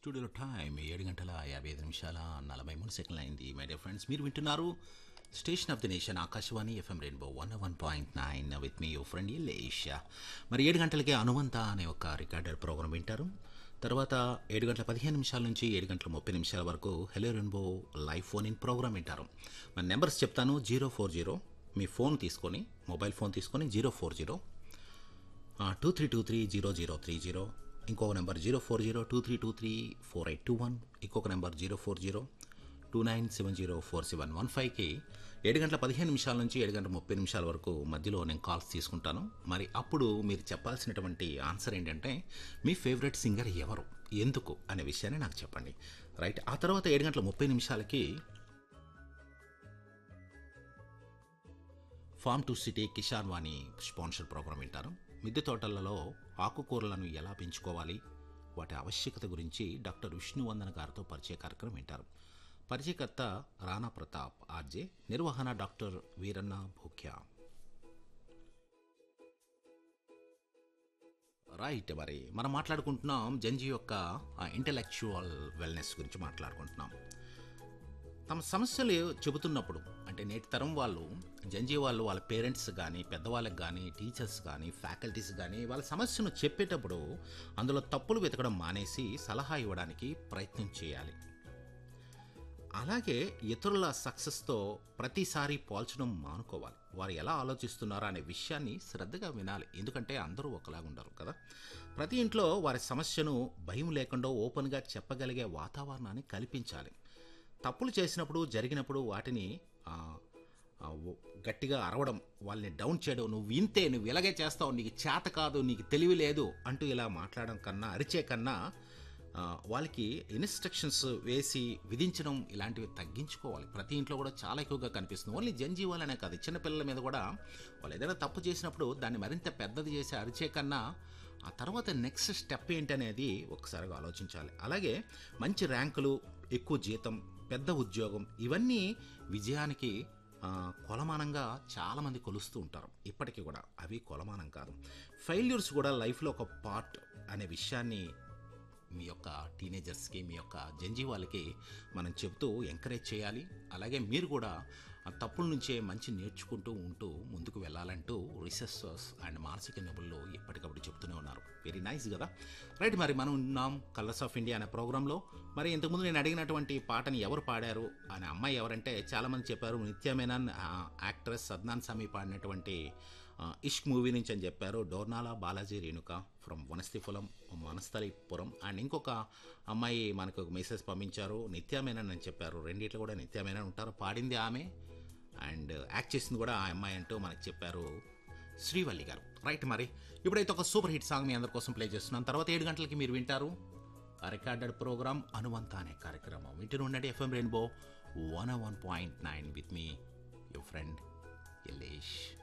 స్టూడియోలో టైం ఏడు గంటల యాభై ఐదు నిమిషాల నలభై మూడు సెకండ్లు అయింది మై డియర్ ఫ్రెండ్స్ మీరు వింటున్నారు station of the nation Akashvani FM rainbow one one point nine with me your friend Lesha మరి ఏడు గంటలకి అనువంత అనే ఒక రికార్డెడ్ ప్రోగ్రామ్ వింటారు తర్వాత ఏడు గంటల పదిహేను నిమిషాల నుంచి ఏడు గంటల ముప్పై నిమిషాల వరకు hello rainbow live phone in programme వింటారు మరి నెంబర్స్ చెప్తాను జీరో ఫోర్ జీరో మీ ఫోన్ తీసుకొని మొబైల్ ఫోన్ తీసుకొని zero four zero two three two three zero zero three zero ఇంకొక number zero four zero two three two three four eight two one ఇంకొక number zero four zero two nine seven zero four seven one ఫైవ్కి ఏడు గంటల పదిహేను నిమిషాల నుంచి ఏడు గంటల ముప్పై నిమిషాల వరకు మధ్యలో నేను కాల్స్ తీసుకుంటాను మరి అప్పుడు మీరు చెప్పాల్సినటువంటి ఆన్సర్ ఏంటంటే మీ ఫేవరెట్ సింగర్ ఎవరు ఎందుకు అనే విషయాన్ని నాకు చెప్పండి రైట్ ఆ తర్వాత ఏడు గంటల ముప్పై నిమిషాలకి farm to city Kisan Vani sponsor programme వింటారు మిద్దె తోటలలో ఆకుకూరలను ఎలా పెంచుకోవాలి వాటి ఆవశ్యకత గురించి డాక్టర్ విష్ణువందన గారితో పరిచయ కార్యక్రమం వింటారు పరిచయకర్త రాణా ప్రతాప్ ఆర్జే నిర్వహణ డాక్టర్ వీరన్న భూక్యా రైట్ మరి మనం మాట్లాడుకుంటున్నాం జంజీ యొక్క ఇంటలెక్చువల్ వెల్నెస్ గురించి మాట్లాడుకుంటున్నాం తమ సమస్యలు చెబుతున్నప్పుడు అంటే నేటి తరం వాళ్ళు జంజీ వాళ్ళు వాళ్ళ పేరెంట్స్ కానీ పెద్దవాళ్ళకి కానీ టీచర్స్ కానీ ఫ్యాకల్టీస్ కానీ వాళ్ళ సమస్యను చెప్పేటప్పుడు అందులో తప్పులు వెతకడం మానేసి సలహా ఇవ్వడానికి ప్రయత్నం చేయాలి అలాగే ఇతరుల సక్సెస్తో ప్రతిసారి పోల్చడం మానుకోవాలి వారు ఎలా ఆలోచిస్తున్నారో అనే విషయాన్ని శ్రద్ధగా వినాలి ఎందుకంటే అందరూ ఒకలాగా ఉండరు కదా ప్రతి ఇంట్లో వారి సమస్యను భయం లేకుండా ఓపెన్గా చెప్పగలిగే వాతావరణాన్ని కల్పించాలి తప్పులు చేసినప్పుడు జరిగినప్పుడు వాటిని ఆ, ఆ, ఓ- గట్టిగా అరవడం వాళ్ళని డౌన్ చేయడం నువ్వు ఇంతే నువ్వు ఇలాగే చేస్తావు నీకు చేత కాదు నీకు తెలివి లేదు అంటూ ఇలా మాట్లాడడం కన్నా అరిచే కన్నా ఆ, వాళ్ళకి ఇన్స్ట్రక్షన్స్ వేసి విధించడం ఇలాంటివి తగ్గించుకోవాలి ప్రతి ఇంట్లో కూడా చాలా ఎక్కువగా కనిపిస్తుంది ఓన్లీ జనజీవాలనే కాదు చిన్నపిల్లల మీద కూడా వాళ్ళు ఏదైనా తప్పు చేసినప్పుడు దాన్ని మరింత పెద్దది చేసి అరిచే కన్నా ఆ తర్వాత నెక్స్ట్ స్టెప్ ఏంటనేది ఒకసారిగా ఆలోచించాలి అలాగే మంచి ర్యాంకులు ఎక్కువ జీతం పెద్ద ఉద్యోగం ఇవన్నీ విజయానికి ఆ, కొలమానంగా చాలామంది కొలుస్తూ ఉంటారు ఇప్పటికీ కూడా అవి కొలమానం కాదు ఫెయిల్యూర్స్ కూడా లైఫ్లో ఒక పార్ట్ అనే విషయాన్ని మీ యొక్క టీనేజర్స్కి మీ యొక్క జంజీవాళ్ళకి మనం చెబుతూ ఎంకరేజ్ చేయాలి అలాగే మీరు కూడా ఆ తప్పుల నుంచే మంచి నేర్చుకుంటూ ఉంటూ ముందుకు వెళ్ళాలంటూ రీసెర్చర్స్ అండ్ మానసిక నిపుణులు ఎప్పటికప్పుడు చెప్తూనే ఉన్నారు వెరీ నైస్ కదా రైట్ మరి మనం ఉన్నాం కలర్స్ ఆఫ్ ఇండియా అనే ప్రోగ్రాంలో మరి ఇంతకుముందు నేను అడిగినటువంటి పాటని ఎవరు పాడారు అనే అమ్మాయి ఎవరంటే చాలామంది చెప్పారు నిత్యమేనన్ యాక్ట్రెస్ సద్నాన్ సామి పాడినటువంటి ఆ, ఇష్క్ మూవీ నుంచి అని చెప్పారు డోర్నాల బాలాజీ రేణుక ఫ్రమ్ వనస్థిపురం వనస్థలిపురం అండ్ ఇంకొక అమ్మాయి మనకు ఒక మెసేజ్ పంపించారు నిత్యమేనన్ అని చెప్పారు రెండిట్లో కూడా నిత్యమేనన్ ఉంటారు పాడింది ఆమె అండ్ యాక్ట్ చేసింది కూడా ఆ అమ్మాయి అంటూ మనకు చెప్పారు శ్రీవల్లి గారు రైట్ మరి ఇప్పుడైతే ఒక సూపర్ హిట్ సాంగ్ మీ అందరి కోసం ప్లే చేస్తున్నాను తర్వాత ఏడు గంటలకి మీరు వింటారు రికార్డెడ్ ప్రోగ్రామ్ అనువంత అనే కార్యక్రమం వింటూ ఉండండి FM rainbow one one point nine with me your friend Yellesh